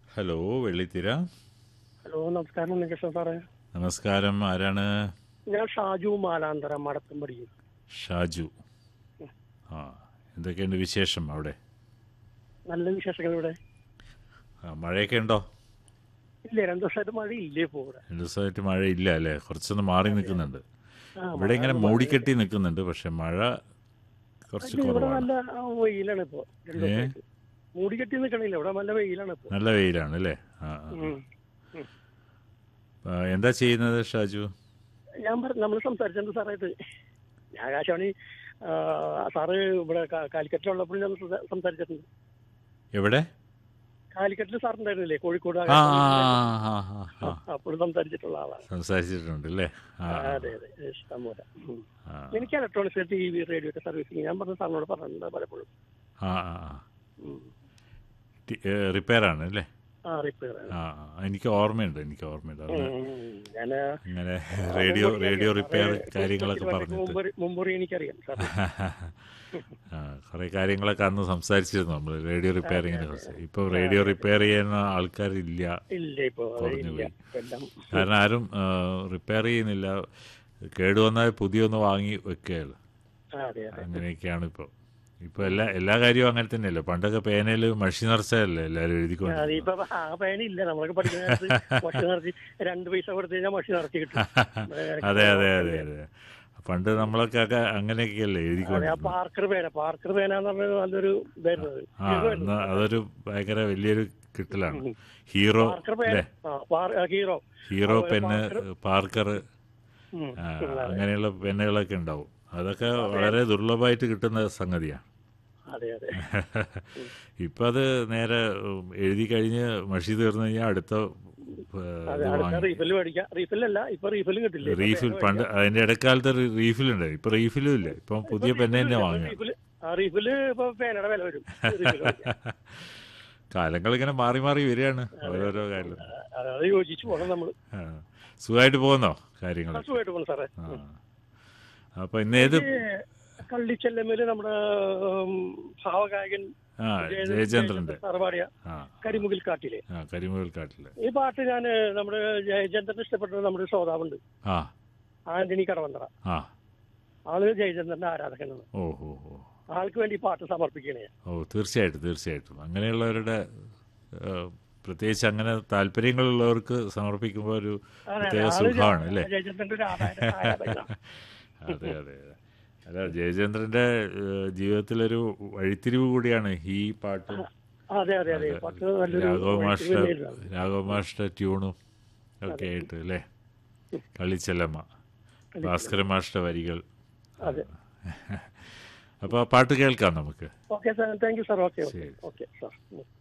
Hello വെള്ളിത്തിര hello നമസ്കാരം ഉണ്ണികൃഷ്ണൻ സാറേ നമസ്കാരം ആരാണ് ഞാൻ ഷാജു മാലാന്തര മടത്തുംപടി ഷാജു ആ എന്തൊക്കെയുണ്ട് വിശേഷം അവിടെ നല്ല വിശേഷങ്ങൾ ഇവിടെ ആ, മഴയൊക്കെ ഉണ്ടോ ഇല്ല രണ്ടു ദിവസമായിട്ട് മഴ ഇല്ലേ ഇപ്പോ ഇവിടെ രണ്ട് ദിവസമായിട്ട് മഴയില്ല അല്ലേ കുറച്ചൊന്ന് മാറി നിൽക്കുന്നുണ്ട് ആ, ഇവിടെ ഇങ്ങനെ മൂടിക്കെട്ടി നിൽക്കുന്നുണ്ട് പക്ഷെ മഴ കുറച്ച് ഇല്ല, ഇവിടെ കുറവാണ് നല്ല ആ, വെയിലാണ് ഇപ്പോ രണ്ടു ഏ? ദിവസമായിട്ട് മൂടി കെട്ടി നിൽക്കണില്ല ഇവിടെ നല്ല വെയിലാണ് ഇപ്പോ നല്ല വെയിലാണ് അല്ലേ ആ ആ. ഉം. ഉം. ആ, എന്താ ചെയ്യുന്നത് ഷാജു ഞാൻ പറഞ്ഞു നമ്മൾ സംസാരിച്ചിട്ടുണ്ട് സാറായിട്ട് ഞാൻ ആകാശവാണി ആ, സാറ് ഇവിടെ കാ- കാലിക്കറ്റിലുള്ളപ്പോഴും ഞാൻ സംസാ- സംസാരിച്ചിട്ടുണ്ട് എവിടെ കാലിക്കറ്റിൽ സാറുണ്ടായിരുന്നില്ലേ കോഴിക്കോട് ആ ആ, ആകാശവാണി ആ, ആ, ആ, ആ. അപ്പോഴും സംസാരിച്ചിട്ടുള്ള ആളാണ് സംസാരിച്ചിട്ടുണ്ട് അല്ലേ ആ ആ, ആ, അതെ അതെ ഇഷ്ടം പോലെ ഉം. ആ എനിക്ക് ഇലക്ട്രോണിക്സ് ടി വി റേഡിയോ ഒക്കെ സർവീസിങ് ഞാൻ പറഞ്ഞ സാറിനോട് പറഞ്ഞിട്ടുണ്ട് പലപ്പോഴും ആ ആ ആ ഉം. റിപ്പയർ ആണ് അല്ലേ ആ റിപ്പയർ ആ ആ, എനിക്ക് ഓർമ്മയുണ്ട് എനിക്ക് ഓർമ്മയുണ്ട് അന്ന് ഞാൻ ഇങ്ങനെ റേഡിയോ റേഡിയോ റിപ്പയർ കാര്യങ്ങളൊക്കെ പറഞ്ഞിട്ട് മുമ്പ് മുമ്പ് എനിക്കറിയാം സാർ ആ കുറെ കാര്യങ്ങളൊക്കെ അന്ന് സംസാരിച്ചിരുന്നു നമ്മൾ റേഡിയോ റിപ്പയറിങ്ങിനെ കുറിച്ച് ഇപ്പൊ റേഡിയോ റിപ്പയർ ചെയ്യുന്ന ആൾക്കാരില്ല ഇല്ല ഇപ്പൊ കുറഞ്ഞു ഇല്ല പോയി. ഇപ്പൊ എല്ലാം കാരണം ആരും റിപ്പയർ ചെയ്യുന്നില്ല കേടുവന്നാൽ പുതിയൊന്ന് വാങ്ങി വെക്കുകയുള്ളു ആ, അതെ അതെ അങ്ങനെയൊക്കെയാണ് ഇപ്പോൾ ഇപ്പോൾ എല്ലാ എല്ലാ കാര്യവും അങ്ങനെ തന്നെയല്ലേ പണ്ടൊക്കെ പേനയിൽ മഷി നിറച്ചതല്ലേ എല്ലാവരും അത് എഴുതിക്കൊണ്ട് ഇപ്പൊ ആ പേനില്ല നമ്മളൊക്കെ പഠിക്കുന്ന കാലത്ത് മഷി നിറച്ച് രണ്ട് പൈസ കൊടുത്തു കഴിഞ്ഞാൽ മഷി നിറച്ച് കിട്ടും അതെ അതെ അതെ അതെ പണ്ട് നമ്മളൊക്കെ ഒക്കെ അങ്ങനെയൊക്കെയല്ലേ അതെ ആ എഴുതിക്കൊണ്ട് പാർക്കർ പേന പാർക്കർ പേന എന്ന് പറഞ്ഞത് നല്ലൊരു ഇതായിരുന്നു അത്. ആ എന്നാ അതൊരു ഭയങ്കര വലിയൊരു കിട്ടലാണ് ഹീറോ പാർക്കർ പേന അല്ലേ ആ, പാർ- ആ, ഹീറോ ഹീറോ അതുപോലെ പെന്ന് പാർക്കർ ഉം. ആ, അങ്ങനെയുള്ള പെന്നുകളൊക്കെ ഉണ്ടാവും അതൊക്കെ വളരെ ദുർലഭമായിട്ട് കിട്ടുന്ന സംഗതിയാണ് അതെ അതെ ഇപ്പം അത് നേരെ ഉം, എഴുതി കഴിഞ്ഞ് മഷി തീർന്നു കഴിഞ്ഞാൽ അടുത്ത ഏ, അതെ ഇത് അടുത്ത വാങ്ങി റീഫിൽ മേടിക്കാം റീഫിലല്ല ഇപ്പൊ റീഫിലും കിട്ടില്ലേ ഇപ്പൊ റീഫിൽ പേന പണ്ട് അതിന്റെ ഇടക്കാലത്ത് റീഫിലുണ്ട് ഇപ്പൊ റീഫിലും ഇല്ല ഇപ്പം പുതിയ പെണ്ണ് തന്നെ വാങ്ങുക റീഫില് ആ റീഫില് ഇപ്പൊ പേനയുടെ വില വരും റീഫില് മേടിക്കാം. കാലങ്ങൾ ഇങ്ങനെ മാറി മാറി വരികയാണ് ഓരോരോ കാര്യം ആ, അത് യോജിച്ചു പോകണം നമ്മള് ആ. സുഖമായിട്ട് പോകുന്നോ കാര്യങ്ങൾ സുഖമായിട്ട് പോകണം സാറേ ആ അപ്പൊ ഇന്ന് ഏത് കള്ളിച്ചെല്ലമ്മയില് നമ്മുടെ ഉം, ഭാവഗായകൻ ആ ജയചന്ദ്രന്റെ സാർ പാടിയ ആ കരിമുകിൽ കാട്ടിലെ ആ കരിമുകൾ കാട്ടില് ഈ പാട്ട് ഞാൻ നമ്മുടെ ജയചന്ദ്രൻ ഇഷ്ടപ്പെട്ട നമ്മുടെ ശ്രോതാവുണ്ട് ആ ആന്റണി കടവന്തറ ആ ആള് ജയചന്ദ്രന്റെ ആരാധകനാണ് ഓ ഓ ഓ ആൾക്ക് വേണ്ടി ഈ പാട്ട് സമർപ്പിക്കണേ ഓ തീർച്ചയായിട്ടും തീർച്ചയായിട്ടും അങ്ങനെയുള്ളവരുടെ ആ, പ്രത്യേകിച്ച് അങ്ങനെ താല്പര്യങ്ങളുള്ളവർക്ക് സമർപ്പിക്കുമ്പോൾ ഒരു അതെ, പ്രത്യേക ആള് സുഖമാണ് അല്ലേ ജയചന്ദ്രന്റെ ഒരു ആരാധ- ആരാധകനാണ് അതെ അതെ അതെ അല്ല ജയചന്ദ്രന്റെ ഏഹ്, ജീവിതത്തിലൊരു വഴിത്തിരിവ് കൂടിയാണ് ഈ പാട്ട് അതെ അതെ അതെ പാട്ട് നല്ലൊരു രാഘവ മാഷ്ട വഴിത്തിരിവ് രാഘവ മാഷ്ട ട്യൂണും ഒക്കെ ആയിട്ട് അല്ലേ കളിച്ചെല്ലമ്മ ഭാസ്കര മാഷ്ട വരികൾ അതെ അപ്പോൾ ആ പാട്ട് കേൾക്കാം നമുക്ക് okay sir thank you sir okay okay ശരി. Okay sir